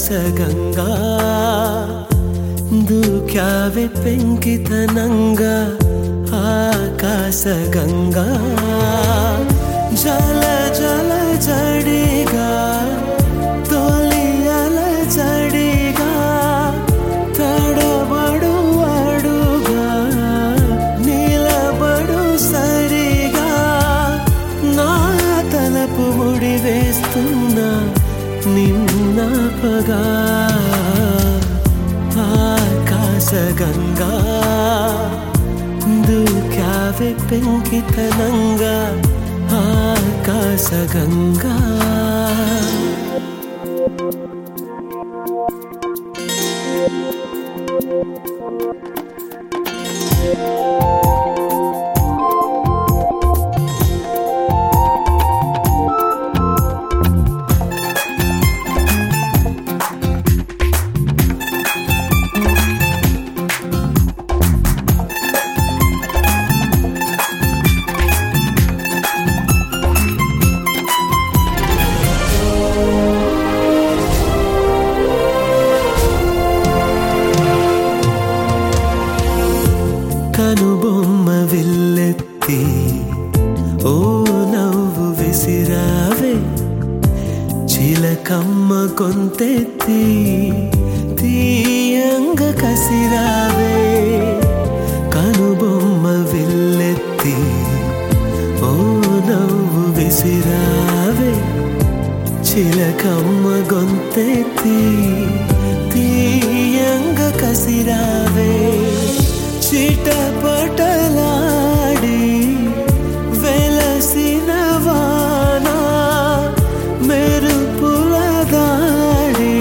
ఆకాశగంగా దూక్యావే పెంకితనంగా ఆకాశగంగా జల జల జడిగా తొలి అల జడిగా తడబడు అడుగా నిలబడు సరిగా నా తలపు ముడి వేస్తున్నా నిన్నపగా ఆకాశగంగా దూకావే పెంకితనంగా ఆకాశగంగా కనుబొమ్మ విల్లెత్తి ఓ నవ్వు విసిరావే చిలకమ్మ కొంతెత్తి తీయంగ కసిరావే కనుబొమ్మ విల్లెత్తి ఓ నవ్వు విసిరావే చిలకమ్మ గొంతెత్తి తీయంగ కసిరావే చిటపటలాడి వెలసిన వాన మెరుపుల దాడి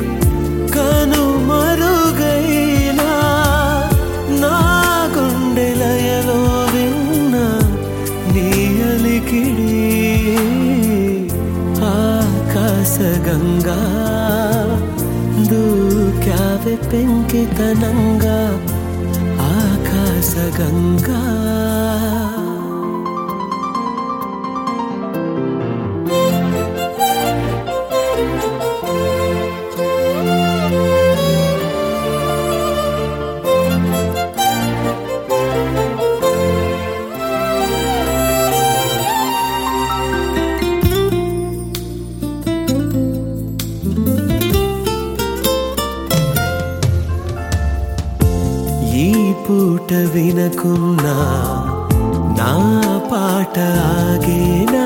కనుమరుగైనా నా గుండెలయలో విన్న నీ అలికిడి ఆకాశగంగా దూకావే పెంకితనంగా ఆకాశగంగా ఈ పూట వినకున్నా నా పాట ఆగేనా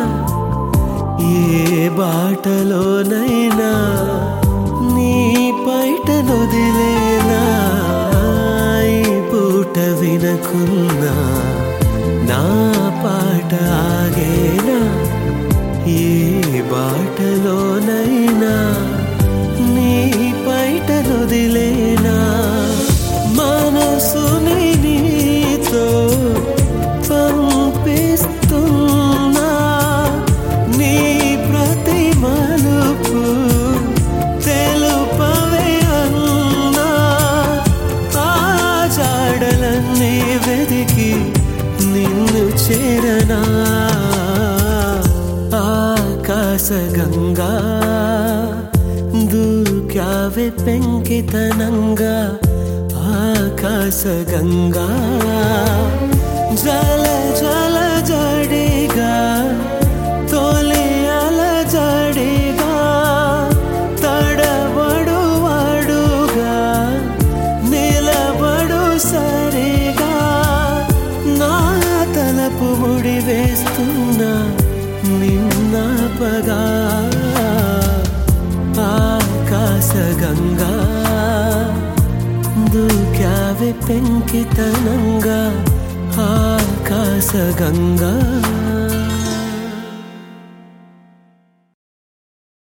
ఏ బాటలోనైనా నీ పైట నొదిలేనా ఈ పూట వినకున్నా నా పాట ఆగేనా ఏ బాటలోనైనా నీ పైట నొదిలేనా మనసుని నీతో పంపిస్తున్నా నీ ప్రతి మలుపు తెలుపవే అన్నా ఆ జాడలన్నీ వెదికి నిన్ను చేరనా ఆకాశగంగా దూకావే పెంకితనంగా ఆకాశగంగా జల జల జడిగా తొలి అల జడిగా తడబడు అడుగా నిలబడు సరిగా నా తలపు ముడి వేస్తున్నా నిన్నపగా ఆకాశగంగా దూకావే పెంకితనంగా ఆకాశగంగా